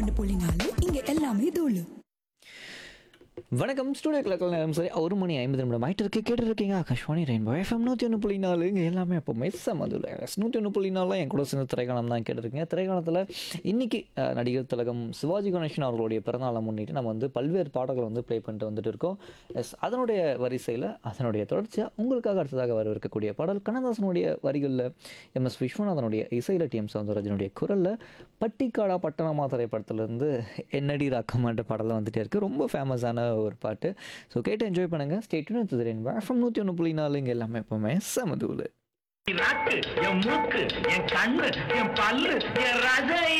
ஒன்று புள்ளி நாலு இங்க எல்லாமே தூளு வணக்கம் ஸ்டூடியோ கிளக்கில் நேரம் சரி ஒரு மணி ஐம்பது நிமிடம் ஆயிட்டு இருக்கு கேட்டு இருக்கீங்க ஆகாஷ்வாணி ரெயின்போ எஃப்எம் நூற்றி ஒன்று புள்ளி நாலு இங்கே எல்லாமே அப்போ மெஸ் மதுல நூற்றி ஒன்று புள்ளி நாலில் என் கூட சேர்ந்து திரைக்காலம் தான் கேட்டிருக்கீங்க திரைக்காலத்தில் இன்னைக்கு அஹ், நடிகர் திலகம் சிவாஜி கணேசன் அவர்களுடைய பிறந்தநாளை முன்னிட்டு நம்ம வந்து பல்வேறு பாடல்களை வந்து ப்ளே பண்ணிட்டு வந்துட்டு இருக்கோம் எஸ் அதனுடைய வரிசையில் அதனுடைய தொடர்ச்சியாக உங்களுக்காக அடுத்ததாக வரவிருக்கக்கூடிய பாடல் கண்ணதாசனுடைய வரிகளில் எம் எஸ் விஸ்வநாதனுடைய இசையில் டி எம் சௌந்தரராஜனுடைய குரலில் பட்டிக்காடா பட்டணமா திரைப்படத்துலேருந்து என்னடி ராக்கமான்ற பாடலாம் வந்துட்டே இருக்குது ரொம்ப ஃபேமஸான ஒரு பாட்டு ஸோ கேட்டு என்ஜாய் பண்ணுங்கள் ஸ்டேட்யூன் தெரியும் வேஃபம் நூற்றி ஒன்று புள்ளி நாலு இங்கே எல்லாமே எப்போவுமே சமதூள் நாக்கு என் மூக்கு என் கண்ணு என் பல்லு என் ரசை